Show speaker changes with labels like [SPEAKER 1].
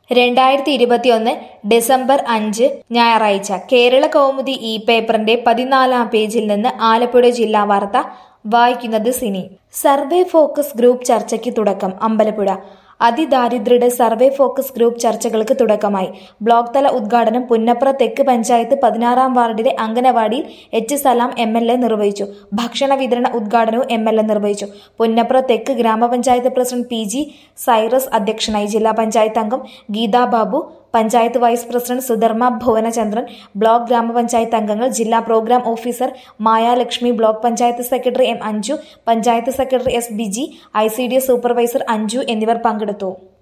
[SPEAKER 1] രണ്ടായിരത്തി ഇരുപത്തിയൊന്ന് ഡിസംബർ അഞ്ച് ഞായറാഴ്ച കേരള കൗമുദി ഇ പേപ്പറിന്റെ പതിനാലാം പേജിൽ നിന്ന് ആലപ്പുഴ ജില്ലാ വാർത്ത വായിക്കുന്നത് സിനി സർവേ ഫോക്കസ് ഗ്രൂപ്പ് ചർച്ചയ്ക്ക് തുടക്കം അമ്പലപ്പുഴ അതിദാരിദ്ര്യരുടെ സർവേ ഫോക്കസ് ഗ്രൂപ്പ് ചർച്ചകൾക്ക് തുടക്കമായി ബ്ലോക്ക് തല ഉദ്ഘാടനം പുന്നപ്ര തെക്ക് പഞ്ചായത്ത് പതിനാറാം വാർഡിലെ അങ്കനവാടിയിൽ H Salam M L A നിർവഹിച്ചു ഭക്ഷണ വിതരണ ഉദ്ഘാടനവും എം എൽ എ നിർവഹിച്ചു പുന്നപ്ര തെക്ക് ഗ്രാമപഞ്ചായത്ത് പ്രസിഡന്റ് പി ജി സൈറസ് അധ്യക്ഷനായി ജില്ലാ പഞ്ചായത്ത് അംഗം Geetha Babu panchayat vice president Sudharmma Bhuvanachandran block ഗ്രാമപഞ്ചായത്ത് അംഗങ്ങൾ ജില്ലാ programme officer Mayalakshmi block panchayat secretary M Anju panchayat secretary S Biji I C D S supervisor Anju എന്നിവർ പങ്കെടുത്തു